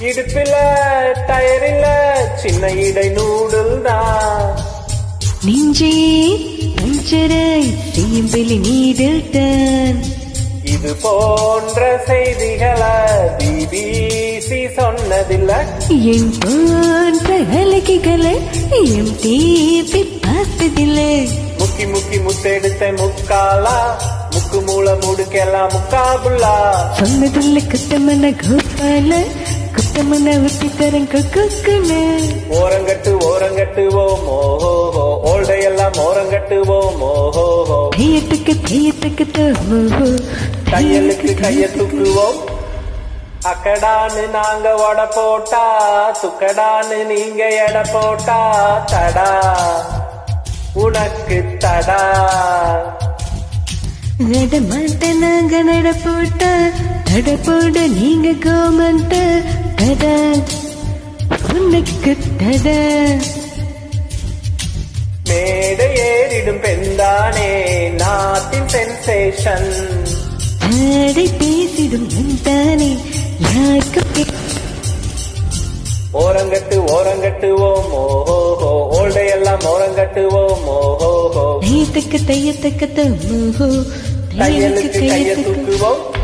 இடுப்புல டயரில்ல சின்ன இடை நூடுல் தான் நெஞ்சே பஞ்சராய் சேம்பலி நீடல் தான் இது போன்ற செய்திகளை பிபிசி சொன்னதில்லை என் போன்ற அழகிகளை எம் டிவி பார்த்ததில்லை முக்கி முக்கி முத்தெடுத்த முக்காலா முக்கு மூல முடுக்கெல்லாம் முக்காபுல்லா சொன்னதில்லை குத்தமன கோபால குத்தமன ஒட்டி தரன் கொக்குன்னு ஓரங்கட்டு ஓரங்கட்டு ஓ மோஹோ ஓல்டையெல்லாம் ஓரங்கட்டுவோம் ஓஹோ தையத்துக்கு தையத்துக்கு தோமோ தையலுக்கு கைய தூக்குவோம் அக்கடான்னு நாங்க வட போட்டா துக்கடான்னு நீங்க எடை போட்டா தடா உனக்கு தடா நட மாட்ட நாங்க நட போட்ட தட போட நீங்க கோமந்த தட உனக்கு தட மேடை ஏறிடும் பெண்தானே நாட்டின் சென்சேஷன் ஆடை பேசிடும் தானே யாருக்கும் கே- ஓரங்கட்டு ஓரங்கட்டுவோம் ஓஹோ ஓல்டையெல்லாம் ஓரங்கட்டுவோம் ஓஹோ தையத்துக்கு தையத்துக்கு தோமோ தையலுக்கு கைய தூக்குவோம்